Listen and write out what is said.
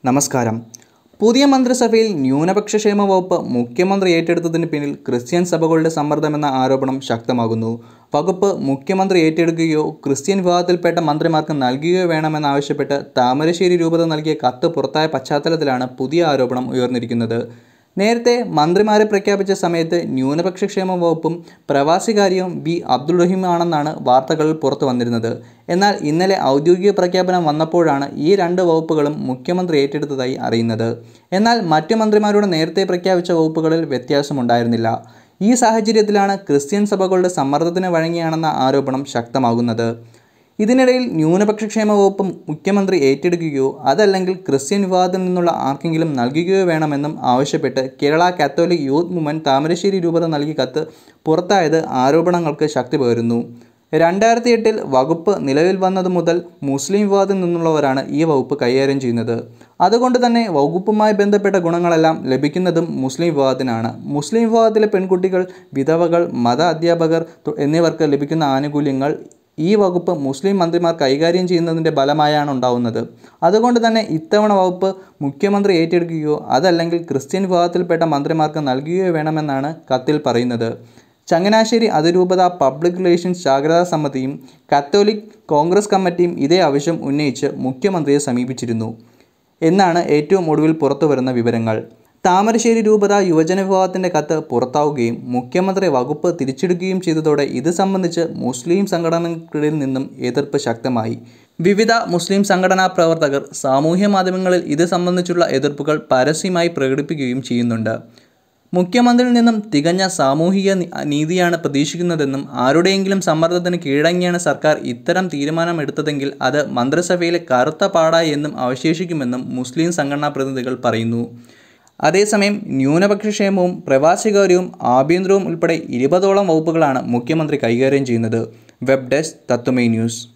നമസ്കാരം പുതിയ മന്ത്രിസഭയിൽ ന്യൂനപക്ഷ ക്ഷേമ വകുപ്പ് മുഖ്യമന്ത്രി ഏറ്റെടുത്തതിന് പിന്നിൽ ക്രിസ്ത്യൻ സഭകളുടെ സമ്മർദ്ദമെന്ന ആരോപണം ശക്തമാകുന്നു വകുപ്പ് മുഖ്യമന്ത്രി ഏറ്റെടുക്കുകയോ ക്രിസ്ത്യൻ വിഭാഗത്തിൽപ്പെട്ട മന്ത്രിമാർക്ക് നൽകുകയോ വേണമെന്നാവശ്യപ്പെട്ട് താമരശ്ശേരി രൂപത നൽകിയ കത്ത് പുറത്തായ പശ്ചാത്തലത്തിലാണ് പുതിയ ആരോപണം ഉയർന്നിരിക്കുന്നത് നേരത്തെ മന്ത്രിമാരെ പ്രഖ്യാപിച്ച സമയത്ത് ന്യൂനപക്ഷ ക്ഷേമ വകുപ്പും പ്രവാസികാര്യവും ബി അബ്ദുൾ റഹീം ആണെന്നാണ് വാർത്തകളിൽ പുറത്തു വന്നിരുന്നത് എന്നാൽ ഇന്നലെ ഔദ്യോഗിക പ്രഖ്യാപനം വന്നപ്പോഴാണ് ഈ രണ്ട് വകുപ്പുകളും മുഖ്യമന്ത്രി ഏറ്റെടുത്തതായി അറിയുന്നത് എന്നാൽ മറ്റു മന്ത്രിമാരോട് നേരത്തെ പ്രഖ്യാപിച്ച വകുപ്പുകളിൽ വ്യത്യാസമുണ്ടായിരുന്നില്ല ഈ സാഹചര്യത്തിലാണ് ക്രിസ്ത്യൻ സഭകളുടെ സമ്മർദ്ദത്തിന് വഴങ്ങിയാണെന്ന ആരോപണം ശക്തമാകുന്നത് ഇതിനിടയിൽ ന്യൂനപക്ഷ ക്ഷേമ വകുപ്പ് മുഖ്യമന്ത്രി ഏറ്റെടുക്കുകയോ അതല്ലെങ്കിൽ ക്രിസ്ത്യൻ വിഭാഗത്തിൽ നിന്നുള്ള ആർക്കെങ്കിലും നൽകുകയോ വേണമെന്നും ആവശ്യപ്പെട്ട് Kerala Catholic youth movement Thamarassery രൂപത നൽകിയ കത്ത് പുറത്തായത് ആരോപണങ്ങൾക്ക് ശക്തി പകരുന്നു രണ്ടായിരത്തി എട്ടിൽ വകുപ്പ് നിലവിൽ വന്നതു മുതൽ മുസ്ലിം വിഭാഗത്തിൽ നിന്നുള്ളവരാണ് ഈ വകുപ്പ് കൈകാര്യം ചെയ്യുന്നത് അതുകൊണ്ട് തന്നെ വകുപ്പുമായി ബന്ധപ്പെട്ട ഗുണങ്ങളെല്ലാം ലഭിക്കുന്നതും മുസ്ലിം വിഭാഗത്തിനാണ് മുസ്ലിം വിഭാഗത്തിലെ പെൺകുട്ടികൾ വിധവകൾ മത അധ്യാപകർ തു- എന്നിവർക്ക് ലഭിക്കുന്ന ആനുകൂല്യങ്ങൾ ഈ വകുപ്പ് മുസ്ലിം മന്ത്രിമാർ കൈകാര്യം ചെയ്യുന്നതിൻ്റെ ഫലമായാണ് ഉണ്ടാവുന്നത് അതുകൊണ്ട് തന്നെ ഇത്തവണ വകുപ്പ് മുഖ്യമന്ത്രി ഏറ്റെടുക്കുകയോ അതല്ലെങ്കിൽ ക്രിസ്ത്യൻ വിഭാഗത്തിൽപ്പെട്ട മന്ത്രിമാർക്ക് നൽകുകയോ വേണമെന്നാണ് കത്തിൽ പറയുന്നത് ചങ്ങനാശ്ശേരി അതിരൂപത പബ്ലിക് റിലേഷൻസ് ജാഗ്രതാ സമിതിയും കത്തോലിക് കോൺഗ്രസ് കമ്മിറ്റിയും ഇതേ ആവശ്യം ഉന്നയിച്ച് മുഖ്യമന്ത്രിയെ സമീപിച്ചിരുന്നു എന്നാണ് ഏറ്റവും ഒടുവിൽ പുറത്തു വരുന്ന വിവരങ്ങൾ താമരശ്ശേരി രൂപത യുവജന വിഭാഗത്തിൻ്റെ കത്ത് പുറത്താവുകയും മുഖ്യമന്ത്രി വകുപ്പ് തിരിച്ചെടുക്കുകയും ചെയ്തതോടെ ഇത് സംബന്ധിച്ച് മുസ്ലിം സംഘടനകൾക്കിടയിൽ നിന്നും എതിർപ്പ് ശക്തമായി വിവിധ മുസ്ലിം സംഘടനാ പ്രവർത്തകർ സാമൂഹ്യ മാധ്യമങ്ങളിൽ ഇത് സംബന്ധിച്ചുള്ള എതിർപ്പുകൾ പരസ്യമായി പ്രകടിപ്പിക്കുകയും ചെയ്യുന്നുണ്ട് മുഖ്യമന്ത്രിയിൽ നിന്നും തികഞ്ഞ സാമൂഹിക നി- നീതിയാണ് പ്രതീക്ഷിക്കുന്നതെന്നും ആരുടെയെങ്കിലും സമ്മർദ്ദത്തിന് കീഴടങ്ങിയാണ് സർക്കാർ ഇത്തരം തീരുമാനമെടുത്തതെങ്കിൽ അത് മന്ത്രിസഭയിലെ കറുത്ത പാടായി എന്നും അവശേഷിക്കുമെന്നും മുസ്ലിം സംഘടനാ പ്രതിനിധികൾ പറയുന്നു അതേസമയം ന്യൂനപക്ഷ ക്ഷേമവും പ്രവാസികാര്യവും ആഭ്യന്തരവും ഉൾപ്പെടെ ഇരുപതോളം വകുപ്പുകളാണ് മുഖ്യമന്ത്രി കൈകാര്യം ചെയ്യുന്നത് വെബ് ഡെസ്ക് തത്വമൈ ന്യൂസ്